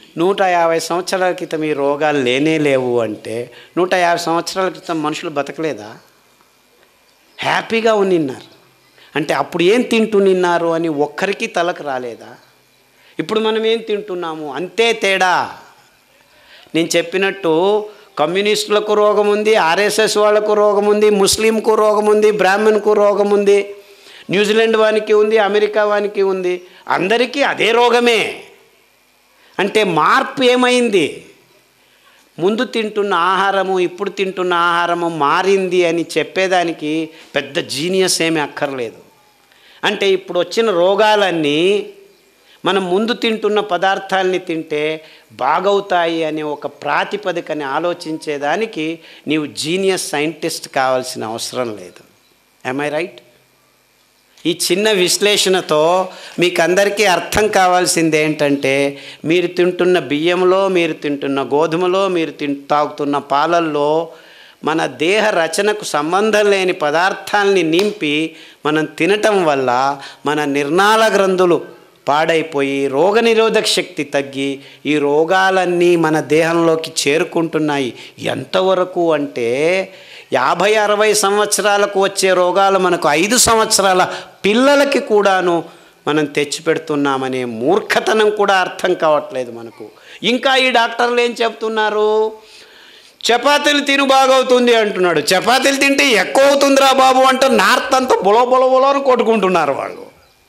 నూట యాభై సంవత్సరాల క్రితం ఈ రోగాలు లేనే లేవు అంటే నూట యాభై సంవత్సరాల క్రితం మనుషులు బతకలేదా హ్యాపీగా ఉన్నిన్నారు అంటే అప్పుడు ఏం తింటున్నారు అని ఒక్కరికి తలకు రాలేదా ఇప్పుడు మనం ఏం తింటున్నాము అంతే తేడా నేను చెప్పినట్టు కమ్యూనిస్టులకు రోగం ఉంది ఆర్ఎస్ఎస్ వాళ్ళకు రోగం ఉంది ముస్లింకు రోగం ఉంది బ్రాహ్మణ్కు రోగం ఉంది న్యూజిలాండ్ వానికి ఉంది అమెరికా వానికి ఉంది అందరికీ అదే రోగమే అంటే మార్పు ఏమైంది ముందు తింటున్న ఆహారము ఇప్పుడు తింటున్న ఆహారము మారింది అని చెప్పేదానికి పెద్ద జీనియస్ ఏమీ అక్కర్లేదు అంటే ఇప్పుడు వచ్చిన రోగాలన్నీ మనం ముందు తింటున్న పదార్థాలని తింటే బాగవుతాయి అనే ఒక ప్రాతిపదికని ఆలోచించేదానికి నీవు జీనియస్ సైంటిస్ట్ కావాల్సిన అవసరం లేదు ఐ రైట్ ఈ చిన్న విశ్లేషణతో మీకు అందరికీ అర్థం కావాల్సింది ఏంటంటే మీరు తింటున్న బియ్యంలో మీరు తింటున్న గోధుమలో మీరు తిన్ తాగుతున్న పాలల్లో మన దేహ రచనకు సంబంధం లేని పదార్థాలని నింపి మనం తినటం వల్ల మన నిర్నాళ గ్రంథులు పాడైపోయి రోగనిరోధక శక్తి తగ్గి ఈ రోగాలన్నీ మన దేహంలోకి చేరుకుంటున్నాయి ఎంతవరకు అంటే యాభై అరవై సంవత్సరాలకు వచ్చే రోగాలు మనకు ఐదు సంవత్సరాల పిల్లలకి కూడాను మనం తెచ్చిపెడుతున్నామనే మూర్ఖతనం కూడా అర్థం కావట్లేదు మనకు ఇంకా ఈ డాక్టర్లు ఏం చెప్తున్నారు చపాతీలు తిను బాగవుతుంది అంటున్నాడు చపాతీలు తింటే ఎక్కువ అవుతుందిరా బాబు అంటే నార్త్ అంతా బులో బులో బులో అని కొట్టుకుంటున్నారు వాళ్ళు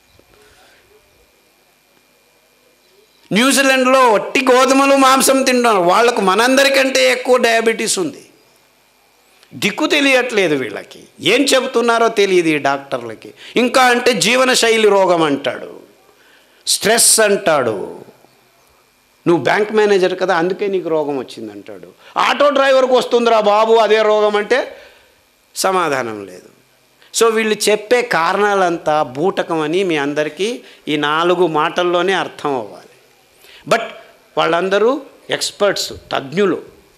న్యూజిలాండ్లో ఒట్టి గోధుమలు మాంసం తింటున్నారు వాళ్ళకు మనందరికంటే ఎక్కువ డయాబెటీస్ ఉంది దిక్కు తెలియట్లేదు వీళ్ళకి ఏం చెబుతున్నారో తెలియదు ఈ డాక్టర్లకి ఇంకా అంటే జీవనశైలి రోగం అంటాడు స్ట్రెస్ అంటాడు నువ్వు బ్యాంక్ మేనేజర్ కదా అందుకే నీకు రోగం వచ్చింది అంటాడు ఆటో డ్రైవర్కి వస్తుందిరా బాబు అదే రోగం అంటే సమాధానం లేదు సో వీళ్ళు చెప్పే కారణాలంతా బూటకం అని మీ అందరికీ ఈ నాలుగు మాటల్లోనే అర్థం అవ్వాలి బట్ వాళ్ళందరూ ఎక్స్పర్ట్స్ తజ్ఞులు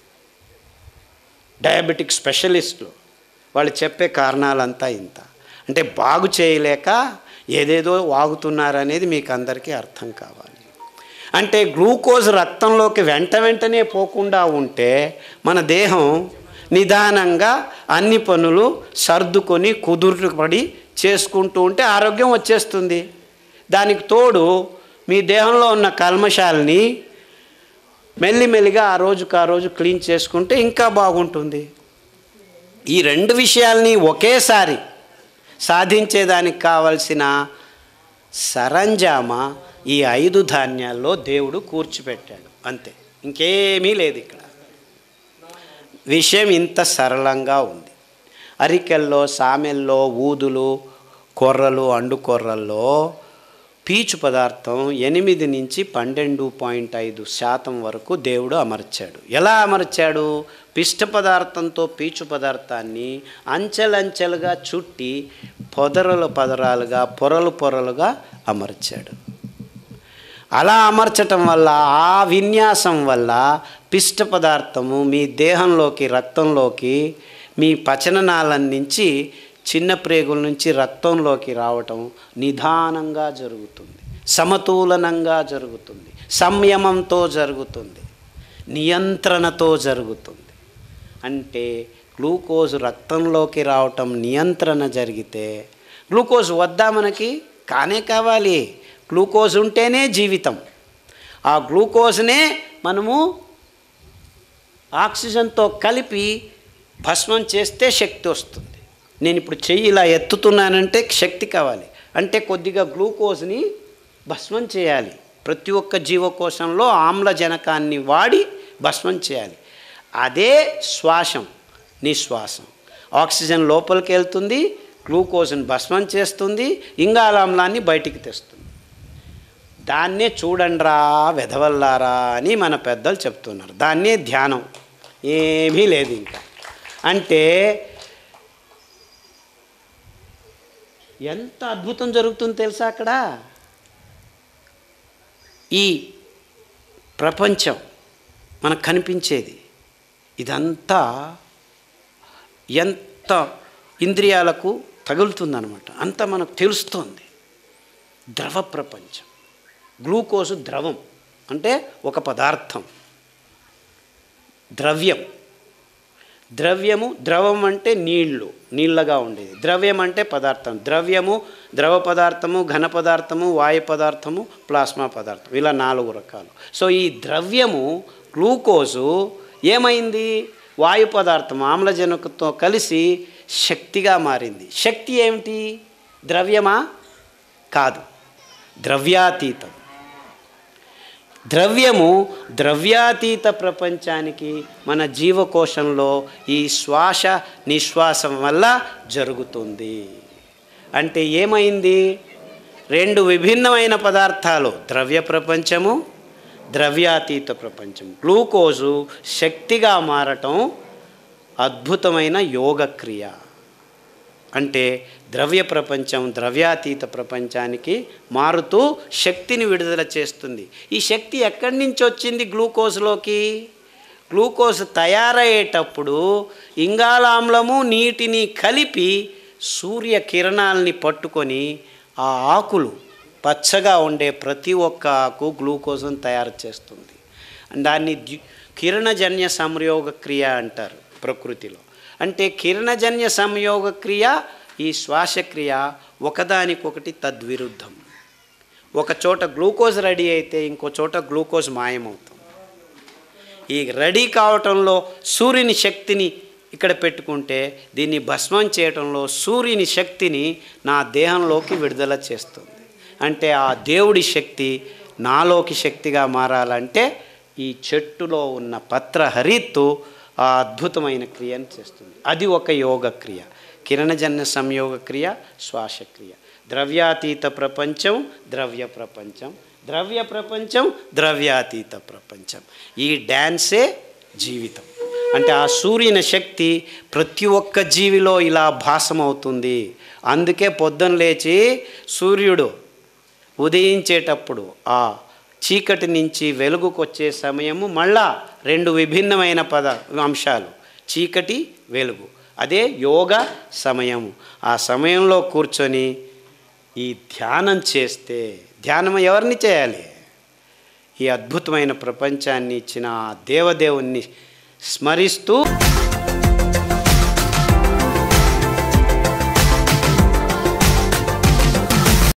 డయాబెటిక్ స్పెషలిస్టులు వాళ్ళు చెప్పే కారణాలంతా ఇంత అంటే బాగు చేయలేక ఏదేదో వాగుతున్నారనేది మీకు అందరికీ అర్థం కావాలి అంటే గ్లూకోజ్ రక్తంలోకి వెంట వెంటనే పోకుండా ఉంటే మన దేహం నిదానంగా అన్ని పనులు సర్దుకొని కుదురుపడి చేసుకుంటూ ఉంటే ఆరోగ్యం వచ్చేస్తుంది దానికి తోడు మీ దేహంలో ఉన్న కల్మషాలని మెల్లిమెల్లిగా ఆ రోజుకు ఆ రోజు క్లీన్ చేసుకుంటే ఇంకా బాగుంటుంది ఈ రెండు విషయాల్ని ఒకేసారి సాధించేదానికి కావలసిన సరంజామా ఈ ఐదు ధాన్యాల్లో దేవుడు కూర్చిపెట్టాడు అంతే ఇంకేమీ లేదు ఇక్కడ విషయం ఇంత సరళంగా ఉంది అరికెల్లో సామెల్లో ఊదులు కొర్రలు అండు కొర్రల్లో పీచు పదార్థం ఎనిమిది నుంచి పన్నెండు పాయింట్ ఐదు శాతం వరకు దేవుడు అమర్చాడు ఎలా అమర్చాడు పిష్ట పదార్థంతో పీచు పదార్థాన్ని అంచెలంచెలుగా చుట్టి పొదరలు పదరాలుగా పొరలు పొరలుగా అమర్చాడు అలా అమర్చటం వల్ల ఆ విన్యాసం వల్ల పిష్ట పదార్థము మీ దేహంలోకి రక్తంలోకి మీ పచననాళం నుంచి చిన్న ప్రేగుల నుంచి రక్తంలోకి రావటం నిదానంగా జరుగుతుంది సమతూలనంగా జరుగుతుంది సంయమంతో జరుగుతుంది నియంత్రణతో జరుగుతుంది అంటే గ్లూకోజ్ రక్తంలోకి రావటం నియంత్రణ జరిగితే గ్లూకోజ్ వద్దా మనకి కానే కావాలి గ్లూకోజ్ ఉంటేనే జీవితం ఆ గ్లూకోజ్నే మనము ఆక్సిజన్తో కలిపి భస్మం చేస్తే శక్తి వస్తుంది నేను ఇప్పుడు చెయ్యి ఇలా ఎత్తుతున్నానంటే శక్తి కావాలి అంటే కొద్దిగా గ్లూకోజ్ని భస్మం చేయాలి ప్రతి ఒక్క జీవకోశంలో ఆమ్లజనకాన్ని వాడి భస్మం చేయాలి అదే శ్వాసం నిశ్వాసం ఆక్సిజన్ లోపలికి వెళ్తుంది గ్లూకోజ్ని భస్మం చేస్తుంది ఇంగాలామ్లాన్ని బయటికి తెస్తుంది దాన్నే చూడండిరా వెధవల్లారా అని మన పెద్దలు చెప్తున్నారు దాన్నే ధ్యానం ఏమీ లేదు ఇంకా అంటే ఎంత అద్భుతం జరుగుతుందో తెలుసా అక్కడ ఈ ప్రపంచం మనకు కనిపించేది ఇదంతా ఎంత ఇంద్రియాలకు తగులుతుందనమాట అంత మనకు తెలుస్తోంది ద్రవ ప్రపంచం గ్లూకోజ్ ద్రవం అంటే ఒక పదార్థం ద్రవ్యం ద్రవ్యము ద్రవం అంటే నీళ్లు నీళ్ళగా ఉండేది ద్రవ్యం అంటే పదార్థం ద్రవ్యము ద్రవ పదార్థము ఘన పదార్థము వాయు పదార్థము ప్లాస్మా పదార్థం ఇలా నాలుగు రకాలు సో ఈ ద్రవ్యము గ్లూకోజు ఏమైంది వాయు పదార్థం ఆమ్లజనకతో కలిసి శక్తిగా మారింది శక్తి ఏమిటి ద్రవ్యమా కాదు ద్రవ్యాతీతం ద్రవ్యము ద్రవ్యాతీత ప్రపంచానికి మన జీవకోశంలో ఈ శ్వాస నిశ్వాసం వల్ల జరుగుతుంది అంటే ఏమైంది రెండు విభిన్నమైన పదార్థాలు ద్రవ్య ప్రపంచము ద్రవ్యాతీత ప్రపంచం గ్లూకోజు శక్తిగా మారటం అద్భుతమైన యోగక్రియ అంటే ద్రవ్య ప్రపంచం ద్రవ్యాతీత ప్రపంచానికి మారుతూ శక్తిని విడుదల చేస్తుంది ఈ శక్తి ఎక్కడి నుంచి వచ్చింది గ్లూకోజ్లోకి గ్లూకోజ్ తయారయ్యేటప్పుడు ఇంగాలామ్లము నీటిని కలిపి సూర్య కిరణాలని పట్టుకొని ఆ ఆకులు పచ్చగా ఉండే ప్రతి ఒక్క ఆకు గ్లూకోజ్ను తయారు చేస్తుంది దాన్ని ద్యు- కిరణజన్య సంయోగ క్రియ అంటారు ప్రకృతిలో అంటే కిరణజన్య సంయోగ క్రియ ఈ శ్వాసక్రియ ఒకదానికొకటి తద్విరుద్ధం ఒక చోట గ్లూకోజ్ రెడీ అయితే ఇంకో చోట గ్లూకోజ్ మాయమవుతుంది ఈ రెడీ కావటంలో సూర్యుని శక్తిని ఇక్కడ పెట్టుకుంటే దీన్ని భస్మం చేయటంలో సూర్యుని శక్తిని నా దేహంలోకి విడుదల చేస్తుంది అంటే ఆ దేవుడి శక్తి నాలోకి శక్తిగా మారాలంటే ఈ చెట్టులో ఉన్న పత్ర హరిత్తు ఆ అద్భుతమైన క్రియను చేస్తుంది అది ఒక యోగ క్రియ కిరణజన్య సంయోగ క్రియ శ్వాసక్రియ ద్రవ్యాతీత ప్రపంచం ద్రవ్య ప్రపంచం ద్రవ్య ప్రపంచం ద్రవ్యాతీత ప్రపంచం ఈ డ్యాన్సే జీవితం అంటే ఆ సూర్యుని శక్తి ప్రతి ఒక్క జీవిలో ఇలా భాసమవుతుంది అందుకే పొద్దున లేచి సూర్యుడు ఉదయించేటప్పుడు ఆ చీకటి నుంచి వెలుగుకు వచ్చే సమయము మళ్ళా రెండు విభిన్నమైన పద అంశాలు చీకటి వెలుగు అదే యోగ సమయము ఆ సమయంలో కూర్చొని ఈ ధ్యానం చేస్తే ధ్యానం ఎవరిని చేయాలి ఈ అద్భుతమైన ప్రపంచాన్ని ఇచ్చిన ఆ దేవదేవుణ్ణి స్మరిస్తూ